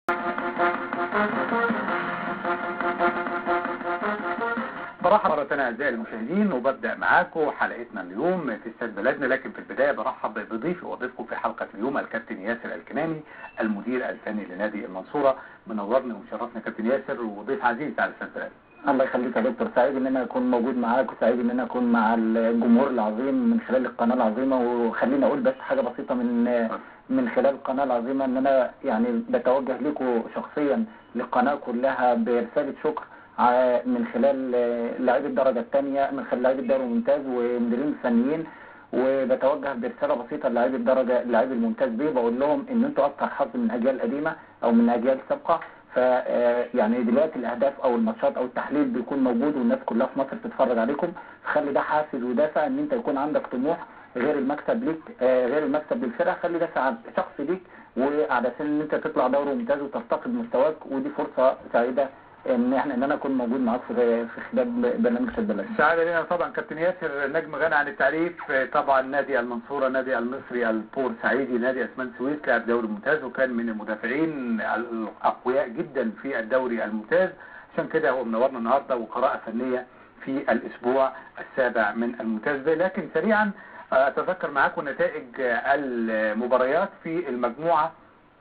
برحب مرة ثانية أعزائي المشاهدين وببدأ معاكم حلقتنا اليوم في استاد بلدنا لكن في البداية برحب بضيفي وضيفكم في حلقة اليوم الكابتن ياسر الكناني المدير الفني لنادي المنصورة منورنا ومشرفنا كابتن ياسر وضيف عزيز على استاد بلدنا الله يخليك يا دكتور سعيد ان انا اكون موجود معاك وسعيد ان انا اكون مع الجمهور العظيم من خلال القناه العظيمه وخليني اقول بس حاجه بسيطه من من خلال القناه العظيمه ان انا يعني بتوجه لكم شخصيا للقناه كلها برساله شكر ع- من خلال لاعبي الدرجه الثانيه من خلال لاعبي الدوري الممتاز ومديرين الفنيين وبتوجه برساله بسيطه للاعبي الدرجه اللاعبي الممتاز بيه بقول لهم ان انتوا اكتر حظ من اجيال قديمه او من اجيال سابقه ف آه، يعني دلوقتي الاهداف او الماتشات او التحليل بيكون موجود والناس كلها في مصر بتتفرج عليكم فخلي ده حافز ودافع ان انت يكون عندك طموح غير المكسب ليك آه، غير المكسب للفرقه خلي ده سعد شخص ليك وعلى اساس ان انت تطلع دوري ممتاز وترتقي بمستواك ودي فرصه سعيده ان احنا ان انا اكون موجود معاك في في خلال برنامج شد بلد السعادة لنا طبعا كابتن ياسر نجم غني عن التعريف طبعا نادي المنصورة نادي المصري البورسعيدي نادي اسمان سويس لاعب دوري ممتاز وكان من المدافعين الأقوياء جدا في الدوري الممتاز عشان كده هو منورنا النهارده وقراءة فنية في الأسبوع السابع من الممتاز ده لكن سريعا أتذكر معاكم نتائج المباريات في المجموعة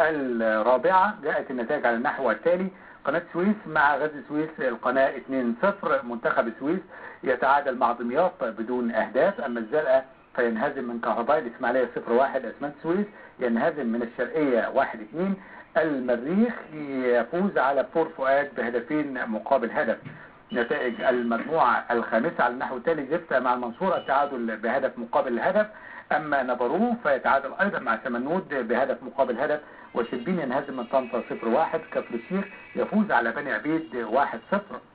الرابعة جاءت النتائج على النحو التالي قناة سويس مع غزل سويس القناة 2-0 منتخب سويس يتعادل مع دمياط بدون أهداف أما الزرقاء فينهزم من كهرباء الإسماعيلية 0-1 أسمنت سويس ينهزم من الشرقية 1-2 المريخ يفوز على بور فؤاد بهدفين مقابل هدف نتائج المجموعة الخامسة على النحو التالي زفت مع المنصورة التعادل بهدف مقابل هدف أما نبروه فيتعادل أيضا مع سمنود بهدف مقابل هدف وشربين ينهزم من طنطا 0-1 كفر الشيخ يفوز على بني عبيد 1-0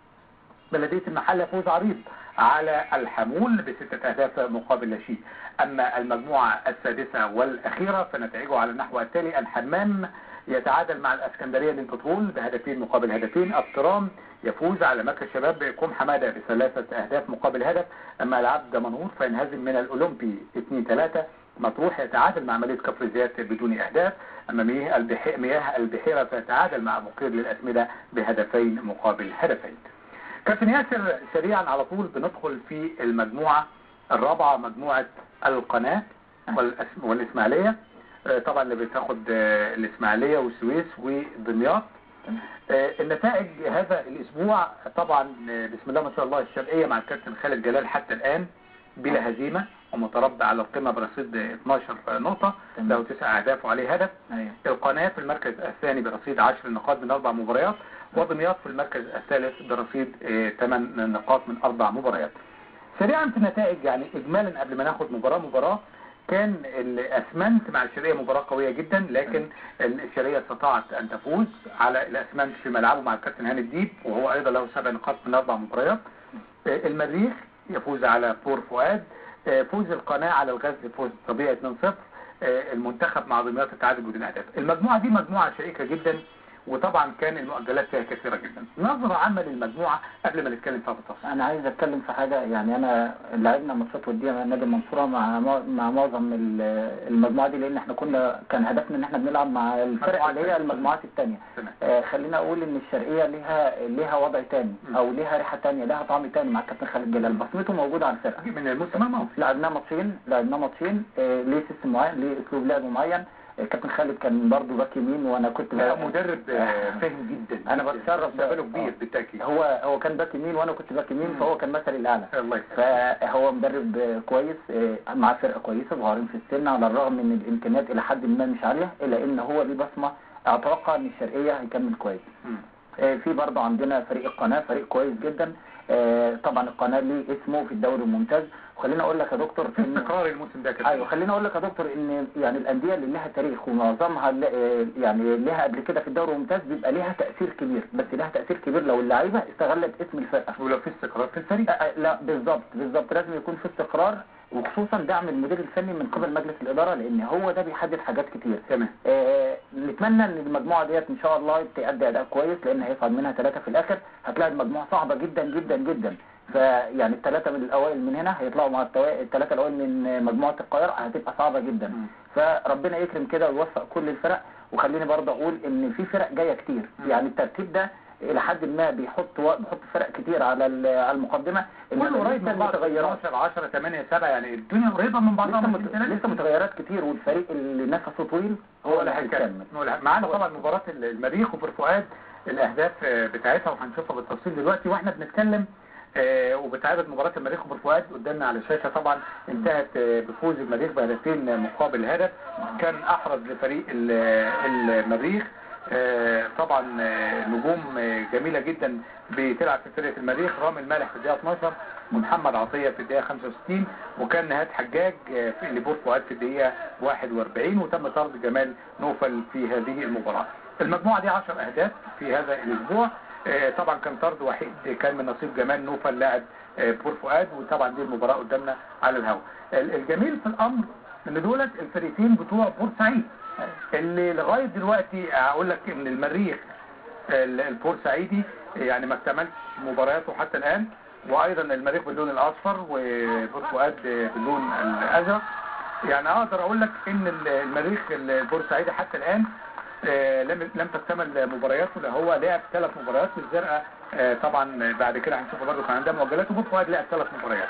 بلدية المحل يفوز عريض على الحمول بستة أهداف مقابل لا شيء أما المجموعة السادسة والأخيرة فنتائجه على النحو التالي الحمام يتعادل مع الاسكندرية للبترول بهدفين مقابل هدفين الترام يفوز على مكة الشباب كوم حمادة بثلاثة أهداف مقابل هدف أما العبد منور فينهزم من الأولمبي 2-3 مطروح يتعادل مع مدينة كفر زيات بدون أهداف أما مياه البحيرة, مياه البحيرة فيتعادل مع مقير للأسمدة بهدفين مقابل هدفين كابتن ياسر سريعا على طول بندخل في المجموعة الرابعة مجموعة القناة والأس- والإسماعيلية آه، طبعا اللي بتاخد آه، الإسماعيلية والسويس ودمياط آه، النتائج هذا الأسبوع طبعا آه، بسم الله ما شاء الله الشرقية مع الكابتن خالد جلال حتى الآن بلا هزيمة ومتربع على القمة برصيد 12 نقطة تمام. له تسع أهداف وعليه هدف ايوه القناة في المركز الثاني برصيد 10 نقاط من أربع مباريات ودمياط في المركز الثالث برصيد 8 نقاط من أربع مباريات سريعا في النتائج يعني إجمالا قبل ما ناخد مباراة مباراة كان الأسمنت مع الشرقية مباراة قوية جدا لكن الشرقية استطاعت أن تفوز على الأسمنت في ملعبه مع الكابتن هاني الديب وهو أيضا له سبع نقاط من أربع مباريات آه، المريخ يفوز على بور فؤاد آه، فوز القناة على الغزل فوز طبيعي 2-0 آه، المنتخب مع دمياط التعادل بدون اهداف المجموعه دي مجموعه شيقه جدا وطبعا كان المؤجلات فيها كثيره جدا نظره عامه للمجموعه قبل ما نتكلم فيها بالتفصيل انا عايز اتكلم في حاجه يعني انا لعبنا ماتشات وديه مع نادي المنصوره مع مع معظم ال- المجموعه دي لان احنا كنا كان هدفنا ان احنا بنلعب مع الفرق اللي هي المجموعات الثانيه تمام آه خلينا اقول ان الشرقيه ليها ليها وضع تاني م. او ليها ريحه تانية ليها طعم تاني مع الكابتن خالد جلال بصمته موجوده على الفرقه من الموسم الماضي لعبناه ماتشين لعبناه ماتشين آه ليه سيستم معين ليه اسلوب لعب معين الكابتن خالد كان برضه باك يمين وانا كنت لا بقى- مدرب آه، فاهم جدا أنا جداً. بتشرف ده. مستقبله كبير آه. بالتاكيد هو هو كان باك يمين وانا كنت باك يمين مم. فهو كان مثلي الاعلى الله يسلمك فهو مدرب آه، كويس آه، مع فرقه كويسه صغيرين في السن على الرغم من الامكانيات الى حد ما مش عاليه الا ان هو ليه بصمه اتوقع ان الشرقيه هيكمل كويس مم. آه، في برضه عندنا فريق القناه فريق كويس جدا آه، طبعا القناه ليه اسمه في الدوري الممتاز وخليني اقول لك يا دكتور في إن- استقرار الموسم ده كده ايوه خليني اقول لك يا دكتور ان يعني الانديه اللي لها تاريخ ومعظمها ل- آه، يعني لها قبل كده في الدوري الممتاز بيبقى ليها تاثير كبير بس لها تاثير كبير لو اللعيبه استغلت اسم الفرقه ولو في استقرار في الفريق آه، آه، لا بالظبط بالظبط لازم يكون في استقرار وخصوصا دعم المدير الفني من قبل مجلس الاداره لان هو ده بيحدد حاجات كتير تمام آه، نتمنى ان المجموعه ديت ان شاء الله تأدي اداء كويس لان هيصعد منها ثلاثه في الاخر هتلاقي المجموعه صعبه جدا جدا جدا فيعني الثلاثه من الاوائل من هنا هيطلعوا مع التوا- الثلاثه الاوائل من مجموعه القاهره هتبقى صعبه جدا مم. فربنا يكرم كده ويوفق كل الفرق وخليني برضه اقول ان في فرق جايه كتير مم. يعني الترتيب ده الى حد ما بيحط و- بيحط فرق كتير على ال- على المقدمه كله إنما قريب لسه من بعض المتغيرات 12 10 8 7 يعني الدنيا قريبه من بعضها لسه, مش مت... ثلاثة. لسه متغيرات كتير والفريق اللي نفسه طويل هو اللي هيكمل هو اللي- معانا طبعا مباراة المريخ وبر فؤاد الأهداف آه، بتاعتها وهنشوفها بالتفصيل دلوقتي واحنا بنتكلم آه، وبتعرض مباراة المريخ وبر فؤاد قدامنا على الشاشة طبعا انتهت آه، بفوز المريخ بهدفين مقابل هدف كان أحرز لفريق ال- المريخ آه، طبعا آه، نجوم آه، جميلة جدا بتلعب في فرقة المريخ رامي المالح في الدقيقة 12 ومحمد عطية في الدقيقة 65 وكان نهاد حجاج آه، في لبور فؤاد في الدقيقة 41 وتم طرد جمال نوفل في هذه المباراة المجموعة دي 10 أهداف في هذا الأسبوع آه، طبعا كان طرد وحيد كان من نصيب جمال نوفل لاعب آه، بور فؤاد وطبعا دي المباراة قدامنا على الهواء ال- الجميل في الأمر ان دولت الفريقين بتوع بورسعيد اللي لغاية دلوقتي اقول لك ان المريخ ال- البورسعيدي يعني ما اكتملش مبارياته حتى الآن وأيضا المريخ باللون الأصفر وبور فؤاد باللون الأزرق يعني أقدر أقول لك إن ال- المريخ البورسعيدي حتى الآن آه، لم لم تكتمل مبارياته لا هو لعب ثلاث مباريات والزرقاء آه، طبعا بعد كده هنشوف برضه كان عندها مؤجلات وبور فؤاد لعب ثلاث مباريات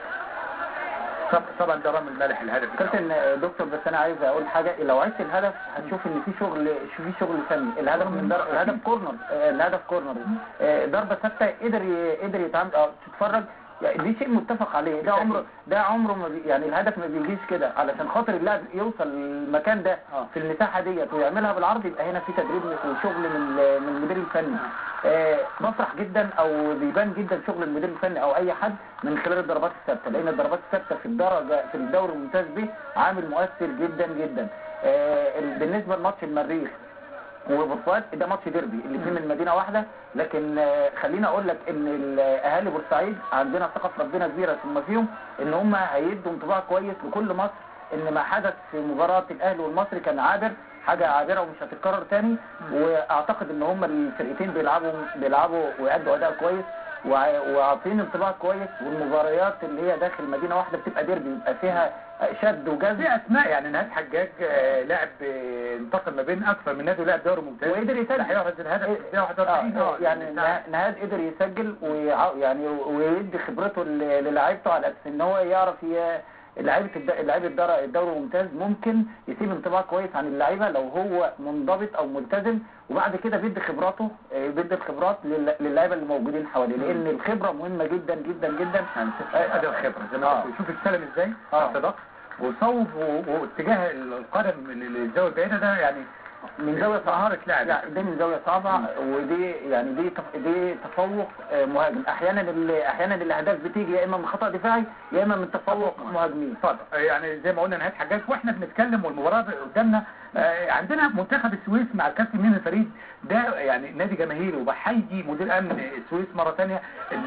طب- طبعا ده رامي المالح الهدف الأول. كابتن دكتور بس انا عايز اقول حاجه لو عشت الهدف هتشوف ان في شغل في شغل فني الهدف من در... الهدف كورنر آه، الهدف كورنر آه، ضربه ثابته قدر ي... قدر يتعامل اه تتفرج يعني دي شيء متفق عليه ده عمره ده عمره ما بي... يعني الهدف ما بيجيش كده علشان خاطر اللاعب يوصل للمكان ده آه. في المساحه ديت ويعملها بالعرض يبقى هنا في تدريب وشغل من ال- من المدير الفني آه، بفرح جدا او بيبان جدا شغل المدير الفني او اي حد من خلال الضربات الثابته لان الضربات الثابته في الدرجه في الدوري الممتاز به عامل مؤثر جدا جدا آه، ال- بالنسبه لماتش المريخ وبورسعيد ده ماتش ديربي الاثنين من مدينه واحده لكن آه، خليني اقول لك ان ال- اهالي بورسعيد عندنا ثقه في ربنا كبيره ثم فيهم ان هم هيدوا انطباع كويس لكل مصر ان ما حدث في مباراه الاهلي والمصري كان عابر حاجه عابره ومش هتتكرر تاني واعتقد ان هم الفرقتين بيلعبوا بيلعبوا ويأدوا اداء كويس وع- وعاطين انطباع كويس والمباريات اللي هي داخل مدينه واحده بتبقى ديربي بيبقى فيها شد وجذب في اسماء يعني نهاد حجاج آه، لعب آه، انتقل ما بين اكثر من نادي ولعب دوري ممتاز وقدر يسجل. هيحرز الهدف في الدقيقه 41 آه، اه يعني نه- نهاد قدر يسجل ويع- يعني ويدي خبرته ل- للاعيبته على اساس ان هو يعرف ي- لعيبه الد- لعيبه الدر- الدوري الممتاز ممكن يسيب انطباع كويس عن اللعيبه لو هو منضبط او ملتزم وبعد كده بيدي خبراته آه، بيدي الخبرات لل- للعيبه اللي موجودين حواليه لان الخبره مهمه جدا جدا جدا ادي الخبره زي ما آه. قلت شوف السلم ازاي آه. تحت ضغط وصوب و- واتجاه القدم للزاويه البعيده ده يعني من زاويه صعبه مهاره لاعب لا دي من زاويه صعبه ودي يعني دي تف- دي تفوق آه، مهاجم احيانا ال- احيانا الاهداف بتيجي يا اما من خطا دفاعي يا اما من تفوق مهاجمين اتفضل يعني زي ما قلنا نهايه حجاج واحنا بنتكلم والمباراه قدامنا آه، عندنا منتخب السويس مع الكابتن ميمي فريد ده يعني نادي جماهيري وبحيي مدير امن السويس مره ثانيه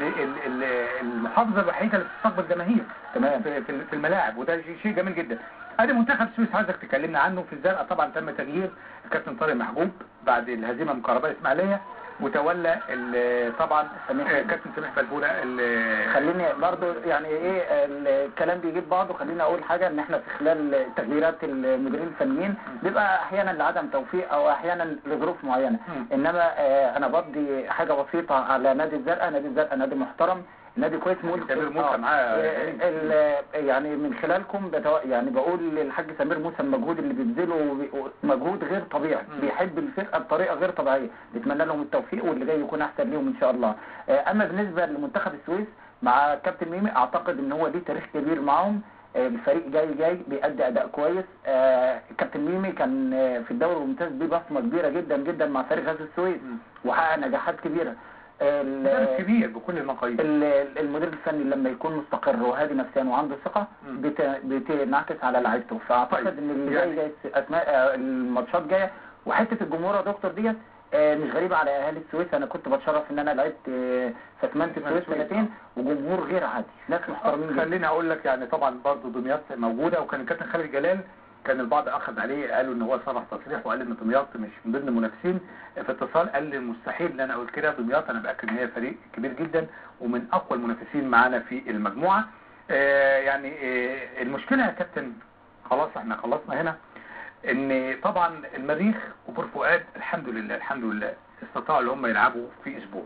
المحافظه الوحيده اللي بتستقبل جماهير تمام. في في في الملاعب وده شيء- شيء جميل جدا ادي منتخب السويس عايزك تكلمنا عنه في الزرقاء طبعا تم تغيير الكابتن طارق محجوب بعد الهزيمه من كهرباء الاسماعيليه وتولى ال- طبعا سميح. آه، كابتن سميح فلبوله ال- خليني برضو يعني ايه الكلام بيجيب بعضه خليني اقول حاجه ان احنا في خلال تغييرات المديرين الفنيين بيبقى احيانا لعدم توفيق او احيانا لظروف معينه مم. انما آه، انا بدي حاجه بسيطه على نادي الزرقاء نادي الزرقاء نادي محترم نادي كويس مول سمير موسى آه. معاه. آه، ال- يعني من خلالكم بتو... يعني بقول للحاج سمير موسى المجهود اللي بيبذله وبي- مجهود غير طبيعي مم. بيحب الفرقه بطريقه غير طبيعيه نتمنى لهم التوفيق واللي جاي يكون احسن ليهم ان شاء الله آه، اما بالنسبه لمنتخب السويس مع كابتن ميمي اعتقد ان هو ليه تاريخ كبير معاهم آه، الفريق جاي جاي بيأدي اداء كويس آه، كابتن ميمي كان آه، في الدوري الممتاز ليه بصمه كبيره جدا جدا مع فريق غزل السويس مم. وحقق نجاحات كبيره ال- مدرب كبير بكل المقاييس ال- المدير الفني لما يكون مستقر وهادي نفسيا وعنده ثقه مم. بت- بتنعكس على لعيبته فاعتقد طيب. ان اللي يعني- جاي جاي اسماء آه، الماتشات جايه وحته الجمهور يا دكتور ديت آه، مش غريبه على اهالي السويس انا كنت بتشرف ان انا لعبت آه، في اسمنت السويس السويس، سنتين وجمهور غير عادي ناس محترمين جدا خليني اقول لك يعني طبعا برضو دمياط موجوده وكان الكابتن خالد جلال كان البعض اخذ عليه قالوا ان هو صرح تصريح وقال ان دمياط مش من ضمن المنافسين في اتصال قال لي مستحيل ان انا اقول كده دمياط انا باكد ان هي فريق كبير جدا ومن اقوى المنافسين معانا في المجموعه آه يعني آه المشكله يا كابتن خلاص احنا خلصنا هنا ان طبعا المريخ وبور فؤاد الحمد لله الحمد لله استطاعوا ان هم يلعبوا في اسبوع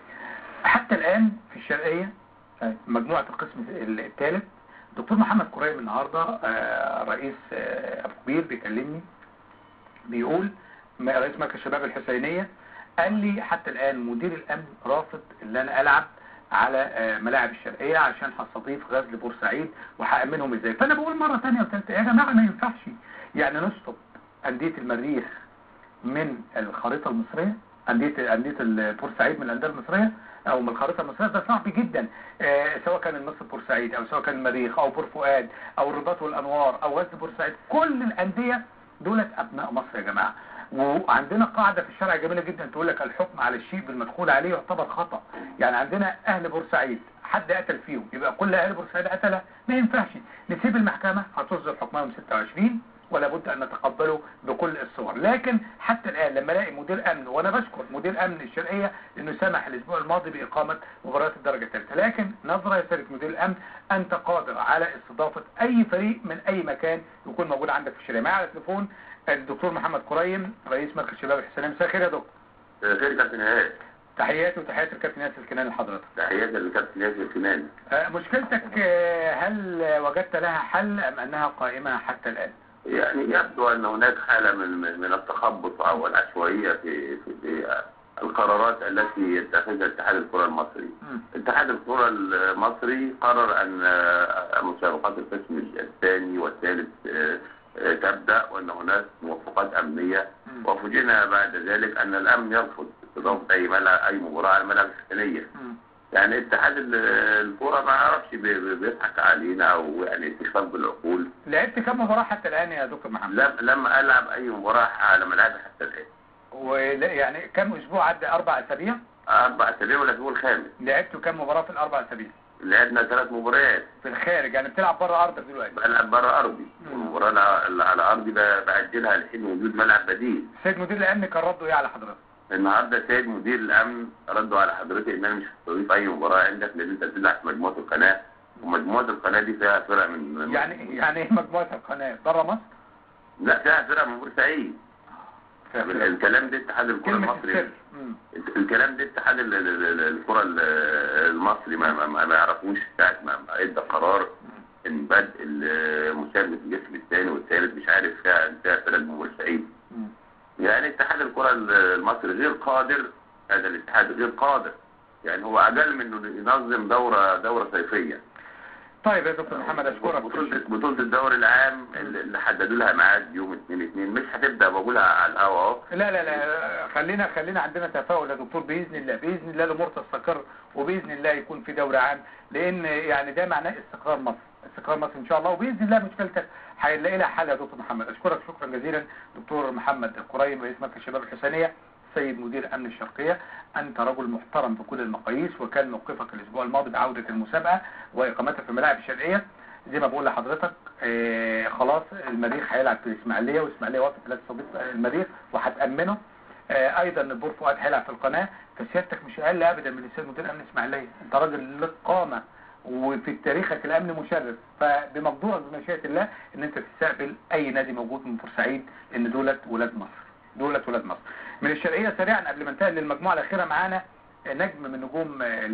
حتى الان في الشرقيه أيوة. مجموعه القسم الثالث دكتور محمد كريم النهارده آه، رئيس آه، ابو كبير بيكلمني بيقول م- رئيس مركز الشباب الحسينيه قال لي حتى الان مدير الامن رافض ان انا العب على آه، ملاعب الشرقيه عشان هستضيف غزل بورسعيد وهامنهم ازاي فانا بقول مره ثانيه وثالثه يا جماعه ما ينفعش يعني نشطب انديه المريخ من الخريطه المصريه انديه انديه ال- بورسعيد من الانديه المصريه او من الخريطه المصريه ده صعب جدا آه، سواء كان النصر بورسعيد او سواء كان المريخ او بور فؤاد او الرباط والانوار او غزل بورسعيد كل الانديه دولت ابناء مصر يا جماعه وعندنا قاعده في الشرع جميله جدا تقول لك الحكم على الشيء بالمدخول عليه يعتبر خطا يعني عندنا اهل بورسعيد حد قتل فيهم يبقى كل اهل بورسعيد قتله ما ينفعش نسيب المحكمه هتصدر حكمها يوم 26 ولا بد ان نتقبله بكل الصور لكن حتى الان لما الاقي مدير امن وانا بشكر مدير امن الشرقيه انه سمح الاسبوع الماضي باقامه مباريات الدرجه الثالثه لكن نظره يا سياده مدير الامن انت قادر على استضافه اي فريق من اي مكان يكون موجود عندك في الشرقيه معايا على التليفون الدكتور محمد كريم رئيس مركز شباب الحسين مساء الخير يا دكتور خير كابتن ايهاب تحياتي وتحيات الكابتن ياسر الكناني لحضرتك تحياتي للكابتن ياسر كناني آه، مشكلتك آه، هل وجدت لها حل ام انها قائمه حتى الان يعني يبدو ان هناك حاله من من من التخبط او العشوائيه في في, في القرارات التي يتخذها اتحاد الكره المصري. مم. اتحاد الكره المصري قرر ان آه، مسابقات القسم الثاني والثالث آه، آه، تبدا وان هناك موافقات امنيه مم. وفوجئنا بعد ذلك ان الامن يرفض استضافه اي ملعب اي مباراه على الملاعب السكنيه. مم. يعني اتحاد ال- الكوره ما اعرفش بي- بي- بيضحك علينا او يعني استخفاف بالعقول لعبت كم مباراه حتى الان يا دكتور محمد لم لم العب اي مباراه على ملاعبي حتى الان ولا يعني كم اسبوع عدى اربع اسابيع اربع اسابيع والاسبوع الخامس لعبتوا كم مباراه في الاربع اسابيع لعبنا ثلاث مباريات في الخارج يعني بتلعب بره ارضك دلوقتي بلعب بره ارضي مم. والمباراه اللي- اللي على ارضي ب- باجلها لحين وجود ملعب بديل سيد مدير الامن كان رده ايه على حضرتك النهارده سيد مدير الامن ردوا على حضرتك ان انا مش هستضيف اي مباراه عندك لان انت بتلعب في مجموعه القناه ومجموعه القناه دي فيها فرق من من- يعني يعني ايه مجموعه القناه بره مصر لا فيها فرق من بورسعيد الكلام ده اتحاد الكره كلمه المصري السر مم. الكلام ده اتحاد ال- ال- ال- الكرة ال- المصري ما, ما, ما ما يعرفوش ساعة ما ما ادى قرار ان بدء ال- مسابقة الجسم الثاني والثالث مش عارف فيها فيها فرق من بورسعيد مم. يعني اتحاد الكرة ال- المصري غير قادر هذا الاتحاد غير قادر يعني هو اقل من انه ينظم دورة دورة صيفية طيب يا دكتور محمد اشكرك بطولة بطولة الدوري العام اللي اللي حددوا لها ميعاد يوم 2 2 مش هتبدأ بقولها على الهوا اهو لا لا لا خلينا خلينا عندنا تفاؤل يا دكتور باذن الله باذن الله الامور تستقر وباذن الله يكون في دوري عام لان يعني ده معناه استقرار مصر استقرار مصر ان شاء الله وباذن الله مشكلتك هنلاقي لها حل يا دكتور محمد اشكرك شكرا جزيلا دكتور محمد القريم رئيس مركز الشباب الحسينيه سيد مدير امن الشرقيه انت رجل محترم بكل المقاييس وكان موقفك الاسبوع الماضي بعوده المسابقه واقامتها في الملاعب الشرقيه زي ما بقول لحضرتك آه خلاص المريخ هيلعب في الاسماعيليه والاسماعيليه وافقت لا تستضيف المريخ وهتامنه آه ايضا البور فؤاد هيلعب في القناه فسيادتك مش اقل ابدا من السيد مدير امن الاسماعيليه انت راجل لك قامه وفي تاريخك الامن مشرف فبمقدورك بمشيئه الله ان انت تستقبل اي نادي موجود من بورسعيد ان دولت ولاد مصر دولت ولاد مصر من الشرقيه سريعا قبل ما انتقل للمجموعه الاخيره معانا نجم من نجوم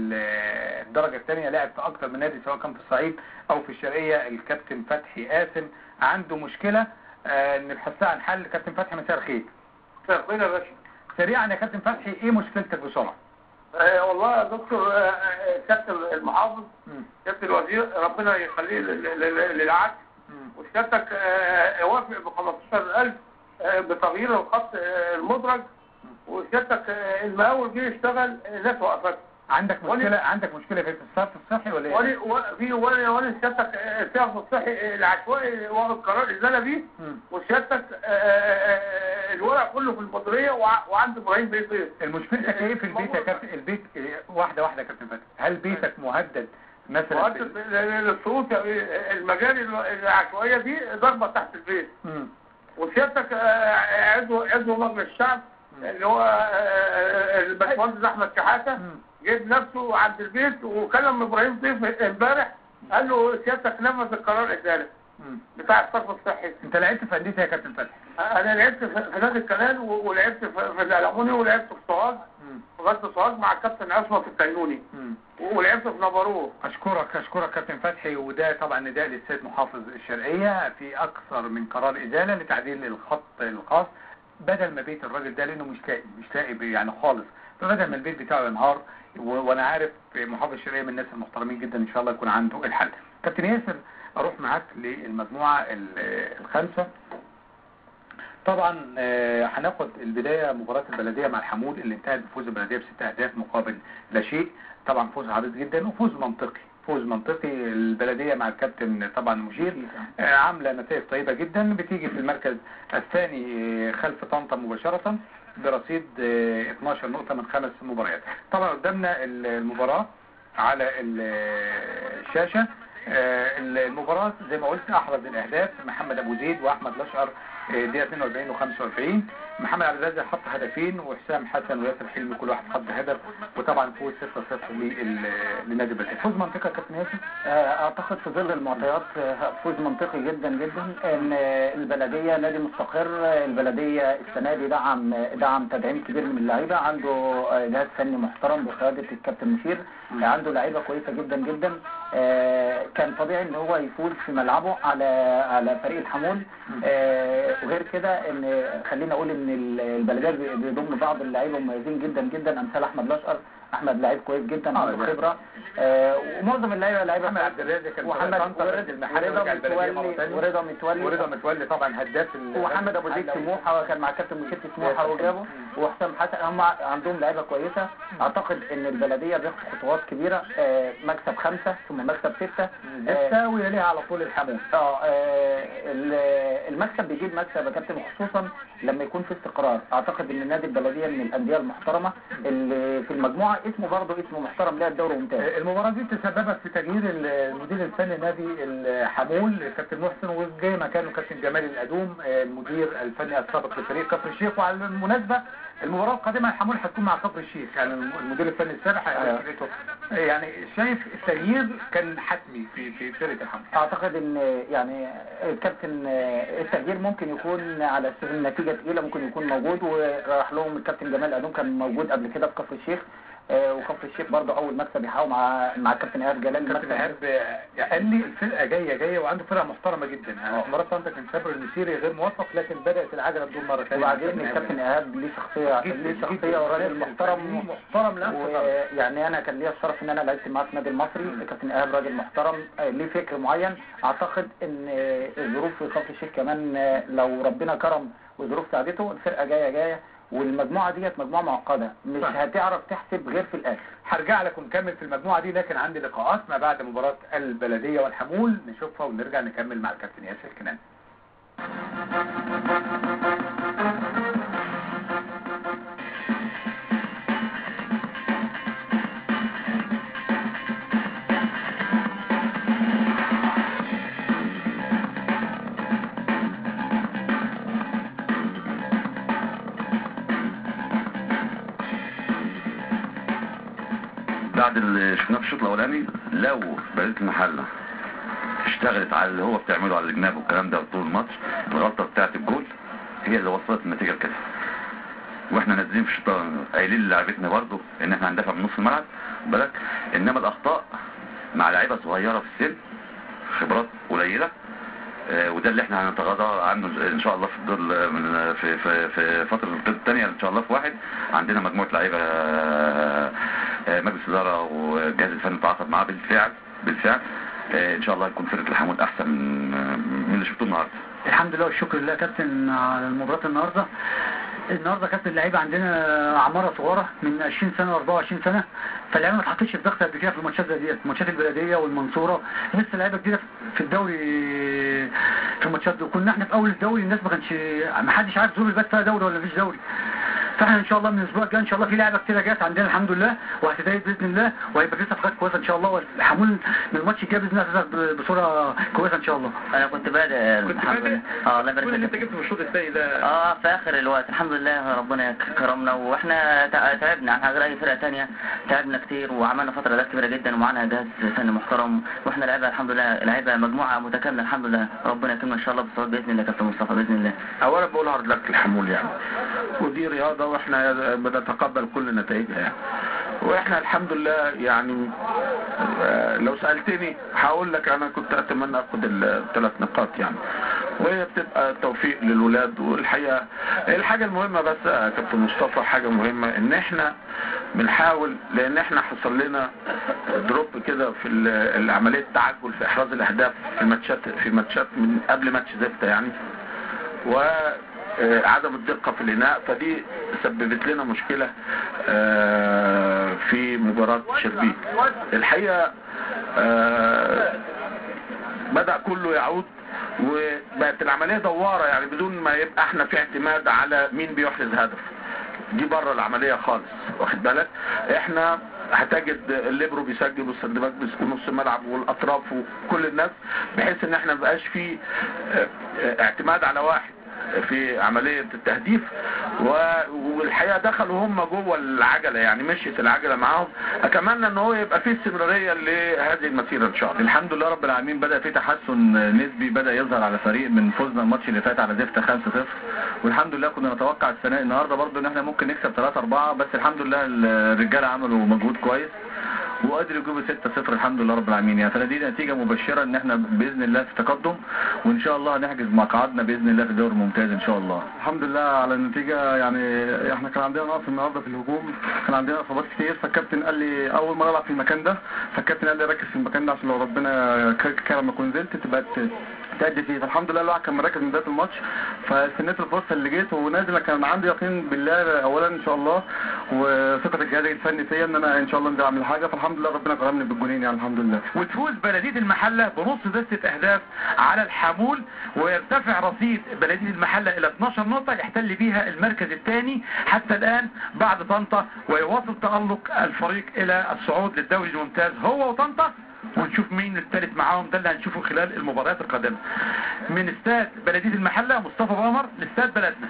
ال- الدرجه الثانيه لاعب في اكثر من نادي سواء كان في الصعيد او في الشرقيه الكابتن فتحي قاسم عنده مشكله آه، نبحثها عن حل كابتن فتحي مساء الخير تقبل يا باشا سريعا يا كابتن فتحي ايه مشكلتك بسرعه آه والله يا دكتور آه، آه، كابتن المحافظ مم. كابتن الوزير ربنا يخليه لل- لل- للعدل مم. وسيادتك آه، وافق ب 15000 آه، بتغيير الخط آه، المدرج وسيادتك آه، المقاول جه يشتغل الناس وقفت عندك ولي- مشكله عندك مشكله في الصرف الصحي ولا ايه ولي و- في ولي ولي سيادتك آه، الصرف الصحي العشوائي واخد قرار ازاله بيه مم. وسيادتك آه، آه، آه، الورق كله في المديريه وع- وعند ابراهيم بيه ضيف المشكلتك ايه في البيت يا كابتن البيت إيه؟ واحده واحده يا كابتن فتحي هل بيتك مهدد مثلا مؤسس للصوت المجاري العشوائيه دي ضربه تحت البيت مم. وسيادتك آه، عضو عضو مجلس الشعب اللي هو آه، آه، الباشمهندس احمد شحاته مم. جيب نفسه عند البيت وكلم ابراهيم ضيف امبارح قال له سيادتك نفذ القرار ازاله مم. بتاع الصرف الصحي انت لعبت في انديه يا كابتن فتحي انا لعبت في في نادي الكنال و- ولعبت في في الالموني ولعبت في سوهاج مم. في غزل سوهاج مع الكابتن عصمت التينوني مم. ولعبت في نبروه اشكرك اشكرك كابتن فتحي وده طبعا نداء للسيد محافظ الشرقيه في اكثر من قرار ازاله لتعديل الخط الخاص بدل ما بيت الراجل ده لانه مش لاقي مش لاقي بي- يعني خالص فبدل ما البيت بتاعه ينهار و- وانا عارف محافظ الشرقيه من الناس المحترمين جدا ان شاء الله يكون عنده الحل كابتن ياسر اروح معاك للمجموعه ال- الخامسه طبعا آه، هناخد البدايه مباراه البلديه مع الحمود اللي انتهت بفوز البلديه بست اهداف مقابل لا شيء طبعا فوز عريض جدا وفوز منطقي فوز منطقي البلديه مع الكابتن طبعا مشير آه، عامله نتائج طيبه جدا بتيجي في المركز الثاني آه، خلف طنطا مباشره برصيد آه، 12 نقطه من خمس مباريات طبعا قدامنا المباراه على ال- الشاشه آه، المباراة زي ما قلت أحرز الأهداف محمد أبو زيد وأحمد الأشقر آه، دقيقة 42 و 45 محمد عبد الرازق حط هدفين وحسام حسن وياسر حلمي كل واحد حط هدف وطبعا فوز 6-0 لل- لنادي البلدية فوز منطقة يا كابتن ياسر آه، اعتقد في ظل المعطيات آه، فوز منطقي جدا جدا ان آه، البلديه نادي مستقر آه، البلديه السنه دي دعم دعم تدعيم كبير من اللعيبه عنده آه، جهاز فني محترم بقياده الكابتن مشير مم. آه، عنده لعيبه كويسه جدا جدا آه، كان طبيعي ان هو يفوز في ملعبه على على فريق الحمول آه، وغير كده ان خلينا اقول ان ال- البلديه بي- بيضم بعض اللعيبه مميزين جدا جدا امثال احمد الاشقر احمد لعيب كويس جدا آه، عنده ده. خبره آه، ومعظم اللعيبه لعيبه محمد عبد الرازق كان في ومحمد طنطا ورد- ضد المحله ورضا ورجع البلدية مرة متولي ثانية ورضا متولي ورضا متولي طبعا هداف ال- ومحمد ابو زيد سموحه وكان مع كابتن مشير في سموحه وجابه وحسام حسن هم عندهم لعيبه كويسه اعتقد ان البلديه بياخد خطوات كبيره آه، مكسب خمسه ثم مكسب سته آه، لسه ويليها على طول الحمود اه آه، ال- المكسب بيجيب مكسب يا كابتن خصوصا لما يكون في استقرار اعتقد ان نادي البلديه من الانديه المحترمه اللي في المجموعه اسمه برضه اسمه محترم لها الدوري ممتاز المباراة دي تسببت في تغيير المدير الفني نادي الحمول كابتن محسن وجاي مكانه كابتن جمال الأدوم المدير الفني السابق لفريق كفر الشيخ وعلى المناسبة المباراة القادمة الحمول هتكون مع كفر الشيخ يعني المدير الفني السابق هيعمل أيوة. فرقته. يعني شايف التغيير كان حتمي في في فرقة الحمول اعتقد ان يعني الكابتن التغيير ممكن يكون على اساس النتيجه تقيله ممكن يكون موجود وراح لهم الكابتن جمال ادوم كان موجود قبل كده في كفر الشيخ آه، وكفر الشيخ برضه اول مكسب يحققه مع مع الكابتن ايهاب جلال كابتن المكسب ايهاب قال لي الفرقه جايه جايه وعنده فرقه محترمه جدا يعني مباراه طنطا كان صبر المسيري غير موفق لكن بدات العجله تدور مره ثانيه وبعدين الكابتن ايهاب ليه شخصيه ليه شخصيه وراجل محترم محترم لا ويعني انا كان ليا الشرف ان انا لعبت معاه في النادي المصري الكابتن ايهاب راجل محترم آه، ليه فكر معين اعتقد ان آه، الظروف في كفر الشيخ كمان آه، لو ربنا كرم وظروف ساعدته الفرقه جايه جايه والمجموعه ديت مجموعه معقده مش صح. هتعرف تحسب غير في الاخر هرجع لكم نكمل في المجموعه دي لكن عندي لقاءات ما بعد مباراه البلديه والحمول نشوفها ونرجع نكمل مع الكابتن ياسر كنان بعد اللي شفناه في الشوط الاولاني لو بلديه المحله اشتغلت على اللي هو بتعمله على الجناب والكلام ده طول الماتش الغلطه بتاعت الجول هي اللي وصلت النتيجه لكده واحنا نازلين في الشوط قايلين للاعبتنا برضو ان احنا هندافع من نص الملعب بالك انما الاخطاء مع لعيبه صغيره في السن خبرات قليله آه، وده اللي احنا هنتغاضى عنه ان شاء الله في الدور ال- من في في في فتره الدور الثانيه ان شاء الله في واحد عندنا مجموعه لعيبه آه، آه، مجلس الاداره والجهاز الفني تعاقد معاه بالفعل بالفعل آه، ان شاء الله يكون فرقه الحمود احسن من من اللي شفتوه النهارده الحمد لله والشكر لله يا كابتن على مباراة النهارده النهارده كابتن اللعيبه عندنا اعمارها صغيره من 20 سنه و 24 سنه فاللعيبه ما اتحطتش في ضغط قبل كده في الماتشات زي ديت ماتشات البلديه والمنصوره لسه لعيبه جديده في الدوري في الماتشات دي كنا احنا في اول الدوري الناس ما كانش ما حدش عارف ظروف البلد فيها دوري ولا مفيش دوري فاحنا ان شاء الله من الاسبوع الجاي ان شاء الله في لعبه كتيره جت عندنا الحمد لله وهتتأيد باذن الله وهيبقى في صفقات كويسه ان شاء الله والحمول من الماتش الجاي باذن الله هتظهر بصوره كويسه ان شاء الله انا كنت بادئ كنت الحمد بادئ؟ لله اه الله يبارك كل اللي انت فيك جبته في الشوط الثاني ده اه في اخر الوقت الحمد لله ربنا كرمنا واحنا تع- تعبنا احنا غير اي فرقه تانية تعبنا كتير وعملنا فتره اداء كبيره جدا ومعانا جهاز فني محترم واحنا لعيبه الحمد لله لعيبه مجموعه متكامله الحمد لله ربنا يكرمنا ان شاء الله بالصواب باذن الله يا كابتن مصطفى باذن الله اولا بقول هارد لك الحمول يعني ودي رياضه واحنا بنتقبل كل نتائجها يعني واحنا الحمد لله يعني آه، لو سالتني هقول لك انا كنت اتمنى اخد الثلاث نقاط يعني وهي بتبقى توفيق للولاد والحقيقه الحاجه المهمه بس يا كابتن مصطفى حاجه مهمه ان احنا بنحاول لان احنا حصل لنا دروب كده في ال- عمليه تعجل في احراز الاهداف في ماتشات في ماتشات من قبل ماتش زفته يعني وعدم الدقة في الإناء فدي سببت لنا مشكلة آه، في مباراة شربيك الحقيقة آه، بدأ كله يعود وبقت العملية دوارة يعني بدون ما يبقى احنا في اعتماد على مين بيحرز هدف دي بره العملية خالص واخد بالك احنا هتجد الليبرو بيسجل والسندباك بيسجل نص الملعب والاطراف وكل الناس بحيث ان احنا مبقاش في اه، اه، اعتماد على واحد في عملية التهديف و- والحقيقة دخلوا هم جوه العجلة يعني مشيت العجلة معاهم اتمنى ان هو يبقى فيه استمرارية لهذه المسيرة ان شاء الله الحمد لله رب العالمين بدأ في تحسن نسبي بدأ يظهر على فريق من فوزنا الماتش اللي فات على زفت 5-0 والحمد لله كنا نتوقع السنة النهاردة برضو ان احنا ممكن نكسب 3-4 بس الحمد لله الرجالة عملوا مجهود كويس وقدروا يجيبوا 6-0 الحمد لله رب العالمين يعني فدي نتيجة مبشرة ان احنا باذن الله في تقدم وان شاء الله هنحجز مقعدنا باذن الله في الدوري الممتاز ان شاء الله الحمد لله على النتيجة يعني احنا كان عندنا نقص النهارده في الهجوم كان عندنا اصابات كتير فالكابتن قال لي اول مرة العب في المكان ده فالكابتن قال لي ركز في المكان ده عشان لو ربنا ك- كرم لما نزلت تبقى ت- تأدي فيه فالحمد لله الواحد كان مركز من بداية الماتش فاستنيت الفرصة اللي جيت ونازل كان عندي يقين بالله اولا ان شاء الله وثقة الجهاز الفني فيا ان انا ان شاء الله انزل اعمل حاجة فالحمد لله ربنا كرمني بالجونين يعني الحمد لله وتفوز بلدية المحلة بنص دستة أهداف على الحمول ويرتفع رصيد بلدية المحلة إلى 12 نقطة يحتل بيها المركز الثاني حتى الآن بعد طنطا ويواصل تألق الفريق إلى الصعود للدوري الممتاز هو وطنطا ونشوف مين الثالث معاهم ده اللي هنشوفه خلال المباريات القادمة من استاد بلدية المحلة مصطفى بامر لاستاد بلدنا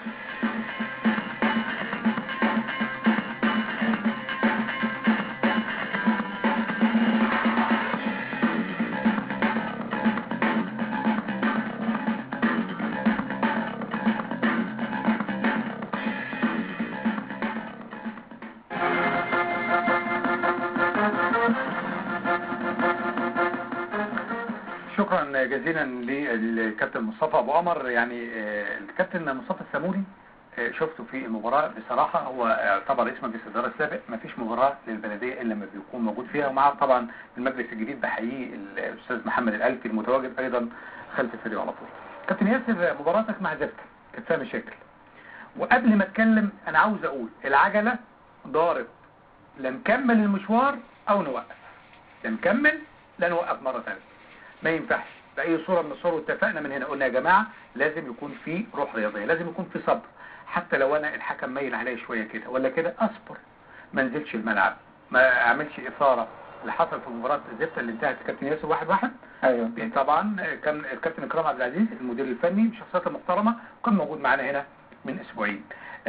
شكرا جزيلا للكابتن مصطفى ابو قمر يعني آه، الكابتن مصطفى الساموري آه، شفته في المباراة بصراحة هو يعتبر رئيس مجلس الإدارة السابق ما فيش مباراة للبلدية إلا لما بيكون موجود فيها ومعاه طبعا المجلس الجديد بحييه الأستاذ محمد الألفي المتواجد أيضا خلف الفريق على طول. كابتن ياسر مباراتك مع زفت كانت فيها مشاكل. وقبل ما اتكلم أنا عاوز أقول العجلة ضارب لا نكمل المشوار أو نوقف. لا نكمل لا نوقف مرة ثانية. ما ينفعش بأي صورة من الصور واتفقنا من هنا قلنا يا جماعة لازم يكون في روح رياضية لازم يكون في صبر حتى لو انا الحكم ميل عليا شوية كده ولا كده اصبر ما انزلش الملعب ما اعملش اثارة اللي حصل في مباراة زفت اللي انتهت كابتن ياسر واحد واحد ايوه طبعا كان الكابتن اكرام عبد العزيز المدير الفني من الشخصيات المحترمه وكان موجود معانا هنا من اسبوعين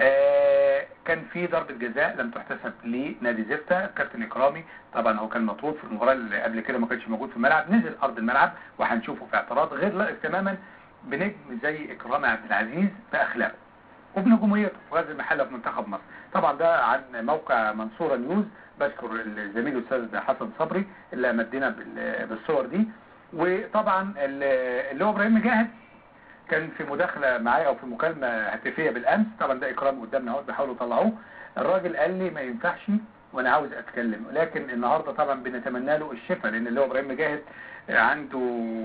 آه، كان في ضربة جزاء لم تحتسب لنادي زفته الكابتن اكرامي طبعا هو كان مطرود في المباراه اللي قبل كده ما كانش موجود في الملعب نزل ارض الملعب وهنشوفه في اعتراض غير لائق تماما بنجم زي اكرام عبد العزيز باخلاقه وبنجوميته في غزل المحله في منتخب مصر طبعا ده عن موقع منصوره نيوز بشكر الزميل الاستاذ حسن صبري اللي مدينا بال- بالصور دي وطبعا ال- اللي هو ابراهيم مجاهد كان في مداخله معايا او في مكالمه هاتفيه بالامس طبعا ده اكرام قدامنا اهو بيحاولوا يطلعوه الراجل قال لي ما ينفعش وانا عاوز اتكلم لكن النهارده طبعا بنتمنى له الشفاء لان اللي هو ابراهيم مجاهد عنده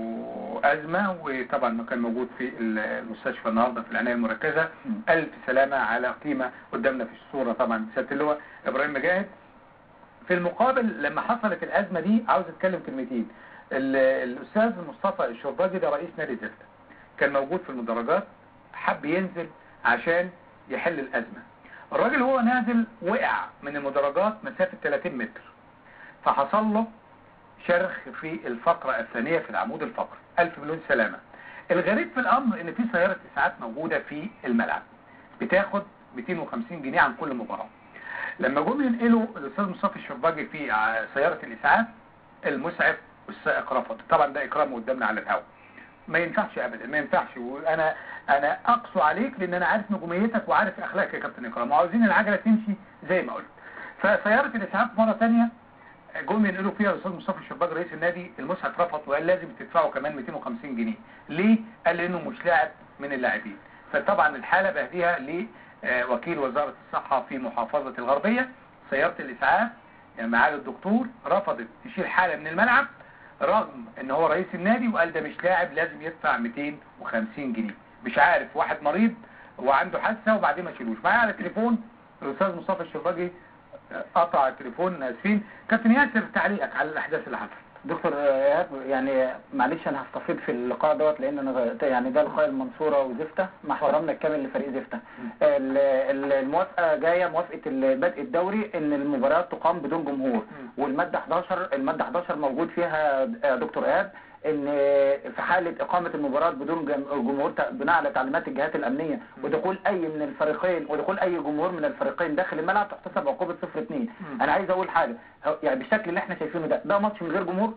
ازمه وطبعا كان موجود في المستشفى النهارده في العنايه المركزه الف سلامه على قيمه قدامنا في الصوره طبعا سياده اللواء ابراهيم مجاهد في المقابل لما حصلت الازمه دي عاوز اتكلم كلمتين ال- الاستاذ مصطفى الشرباجي ده رئيس نادي زفت كان موجود في المدرجات حب ينزل عشان يحل الازمه الراجل وهو نازل وقع من المدرجات مسافة 30 متر فحصل له شرخ في الفقرة الثانية في العمود الفقري ألف مليون سلامة الغريب في الأمر إن في سيارة إسعاف موجودة في الملعب بتاخد 250 جنيه عن كل مباراة لما جم ينقلوا الأستاذ مصطفى الشرباجي في ع- سيارة الإسعاف المسعف والسائق رفض طبعا ده إكرام قدامنا على الهواء ما ينفعش ابدا ما ينفعش وانا انا اقسو عليك لان انا عارف نجوميتك وعارف اخلاقك يا كابتن اكرام وعاوزين العجله تمشي زي ما قلت فسياره الاسعاف مره ثانيه جم ينقلوا فيها الاستاذ مصطفى الشباك رئيس النادي المسعف رفض وقال لازم تدفعوا كمان 250 جنيه ليه قال لانه مش لاعب من اللاعبين فطبعا الحاله بهديها لوكيل وزاره الصحه في محافظه الغربيه سياره الاسعاف يعني معالي الدكتور رفضت تشيل حاله من الملعب رغم ان هو رئيس النادي وقال ده مش لاعب لازم يدفع 250 جنيه مش عارف واحد مريض وعنده حادثه وبعدين ما شيلوش معايا على التليفون الاستاذ مصطفى الشرباجي قطع التليفون اسفين كابتن ياسر تعليقك على الاحداث اللي حصلت دكتور ايهاب يعني معلش انا هستفيد في اللقاء دوت لان انا يعني ده لقاء المنصوره وزفته مع احترامنا الكامل لفريق زفته ال- ال- الموافقه جايه موافقه ال- بدء الدوري ان المباريات تقام بدون جمهور والماده 11 الماده 11 موجود فيها آه، دكتور ايهاب ان في حاله اقامه المباراه بدون جم- جمهور ت- بناء على تعليمات الجهات الامنيه ودخول اي من الفريقين ودخول اي جمهور من الفريقين داخل الملعب تحتسب عقوبه 0 2 انا عايز اقول حاجه هو- يعني بالشكل اللي احنا شايفينه ده ده ماتش من غير جمهور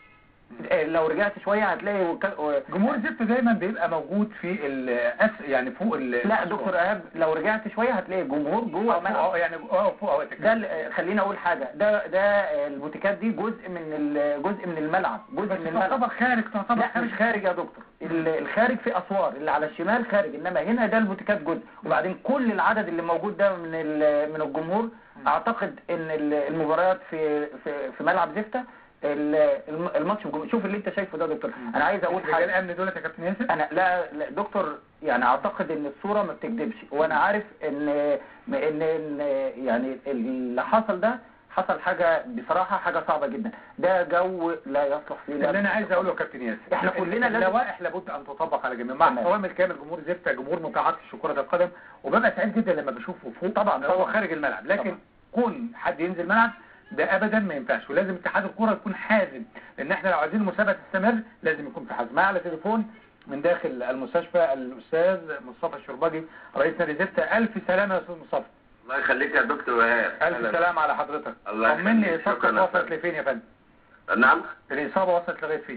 آه، لو رجعت شويه هتلاقي وك... و... جمهور زفت دايما بيبقى موجود في الأس يعني فوق ال لا دكتور ايهاب لو رجعت شويه هتلاقي جمهور جوه اه الملعب فوق- اه يعني اه فوق اه ده ال- خليني اقول حاجه ده ده آه، البوتيكات دي جزء من ال- جزء من الملعب جزء من الملعب تعتبر خارج تعتبر لا خارج مش خارج يا دكتور ال- الخارج في اسوار اللي على الشمال خارج انما هنا ده البوتيكات جزء وبعدين كل العدد اللي موجود ده من ال- من الجمهور اعتقد ان ال- المباريات في في في ملعب زفته ال- الم- الماتش بجمهور شوف اللي انت شايفه ده يا دكتور انا عايز اقول رجال حاجه الامن دولت يا كابتن ياسر انا لا, لا دكتور يعني اعتقد ان الصوره ما بتكذبش وانا عارف ان ان ان يعني اللي حصل ده حصل حاجه بصراحه حاجه صعبه جدا ده جو لا يصلح فيه لا اللي انا عايز اقوله يا كابتن ياسر احنا كلنا لازم- اللوائح لابد ان تطبق على جميع مع تمام. احترامي الكامل جمهور زفت جمهور متعطش في كره القدم وببقى سعيد جدا لما بشوفه فوق طبعا، هو طبعا. خارج الملعب لكن طبعا. كون حد ينزل ملعب ده ابدا ما ينفعش ولازم اتحاد الكره يكون حازم لان احنا لو عايزين المسابقه تستمر لازم يكون في حزم معايا على تليفون من داخل المستشفى الاستاذ مصطفى الشرباجي رئيس نادي زفت الف سلامه يا استاذ مصطفى الله يخليك يا دكتور ايهاب الف سلامه على حضرتك الله طمني يخليك. اصابتك شكراً يا وصلت فندم. لفين يا فندم نعم الاصابه وصلت لغايه فين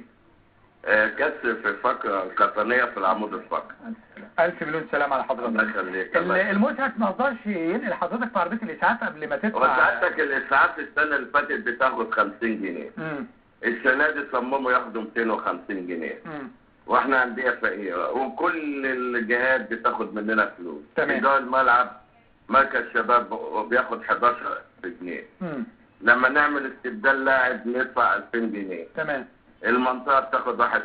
آه، كسر في الفقرة القطنية في العمود الفقري الف مليون سلام على الله حضرتك يخليك ال- الله المسعف ما قدرش ينقل حضرتك في عربيه الاسعاف قبل ما تدفع وسعادتك الإسعاف السنة اللي فاتت بتاخد 50 جنيه مم. السنة دي صمموا ياخدوا 250 جنيه مم. واحنا أندية فقيرة وكل الجهات بتاخد مننا فلوس تمام. إدارة الملعب مركز شباب بياخد 11 جنيه مم. لما نعمل استبدال لاعب ندفع 2000 جنيه تمام المنطقة بتاخد 1%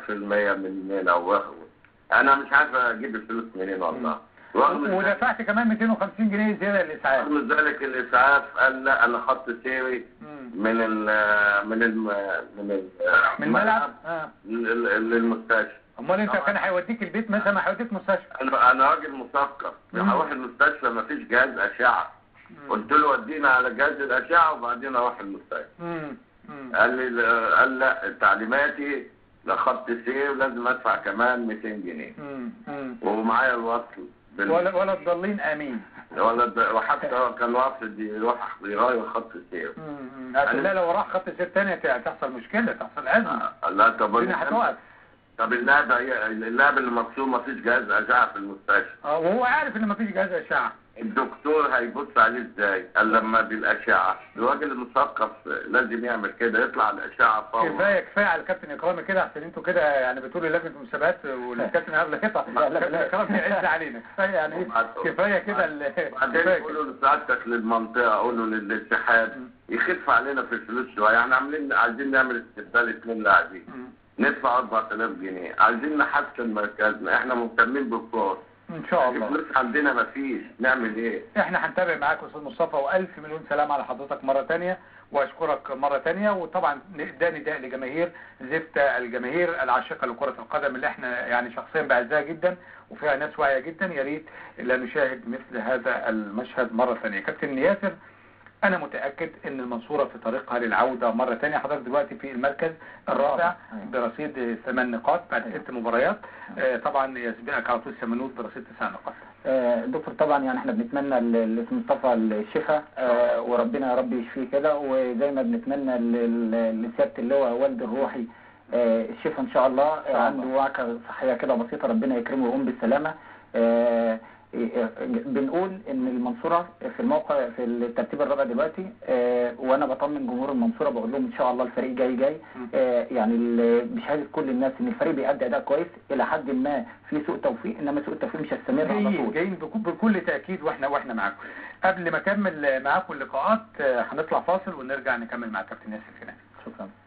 مننا واخد انا مش عارف اجيب الفلوس منين والله رغم ذلك- ودفعت كمان 250 جنيه زياده للاسعاف رغم ذلك الاسعاف قال لا انا خط سيري مم. من ال من ال من ال من الملعب اه لل- للمستشفى امال انت كان هيوديك البيت مثلا ما هيوديك مستشفى انا انا راجل مثقف مم. هروح المستشفى ما فيش جهاز اشعه قلت له ودينا على جهاز الاشعه وبعدين اروح المستشفى مم. مم. قال لي قال لا تعليماتي لخط سير لازم ادفع كمان 200 جنيه مم. مم. ومعايا الوصل بال... ولا ولا تضلين امين ولا د... وحتى كان واصل يروح يغير خط السير مم. مم. عشان لا لو راح خط سير تاني هت- هتحصل مشكله تحصل ازمه لا طب الدنيا هتقف طب اللاعب اللاعب اللي مكسور ما فيش جهاز اشعه في المستشفى اه وهو عارف ان مفيش جهاز اشعه الدكتور هيبص عليه ازاي؟ قال لما بالاشعه الراجل المثقف لازم يعمل كده يطلع الاشعه فورا كفايه كفايه على الكابتن اكرامي كده عشان انتوا كده يعني بتقولوا لجنه المسابقات والكابتن هبله قطع لا، لا، الكابتن لا. اكرامي يعز علينا كفايه يعني ايه كفايه كده ال- بعدين كفايه كده. قولوا لسعادتك للمنطقه قولوا للاتحاد يخف علينا في الفلوس شويه احنا عاملين عايزين نعمل استبدال اثنين لاعبين مم. ندفع 4000 جنيه عايزين نحسن مركزنا احنا مهتمين بالكورة ان شاء الله الفلوس عندنا مفيش نعمل ايه احنا هنتابع معاك يا استاذ مصطفى والف مليون سلام على حضرتك مره تانية واشكرك مره تانية وطبعا ده نداء لجماهير زفت الجماهير العاشقه لكره القدم اللي احنا يعني شخصيا بعزها جدا وفيها ناس واعيه جدا يا ريت لا نشاهد مثل هذا المشهد مره ثانيه كابتن ياسر انا متاكد ان المنصوره في طريقها للعوده مره ثانيه حضرتك دلوقتي في المركز الرابع برصيد ثمان نقاط بعد ست مباريات آه، طبعا يسبقك على طول سمنوت برصيد تسع نقاط آه، دكتور طبعا يعني احنا بنتمنى ل- لاسم مصطفى الشفاء آه، وربنا يا رب يشفيه كده وزي ما بنتمنى ل- ل- لسياده اللي هو والد الروحي آه، الشفاء ان شاء الله شاء الله. عنده وعكه صحيه كده بسيطه ربنا يكرمه ويقوم بالسلامه آه، آه، بنقول ان المنصوره في الموقع في الترتيب الرابع دلوقتي آه، وانا بطمن جمهور المنصوره بقول لهم ان شاء الله الفريق جاي جاي آه، يعني ال- بشهاده كل الناس ان الفريق بيأدي اداء كويس الى حد ما في سوء توفيق انما سوء التوفيق مش هيستمر على جايين طول جايين بكل- بكل تاكيد واحنا واحنا معاكم قبل ما اكمل معاكم اللقاءات آه، هنطلع فاصل ونرجع نكمل مع كابتن ياسر هناك شكرا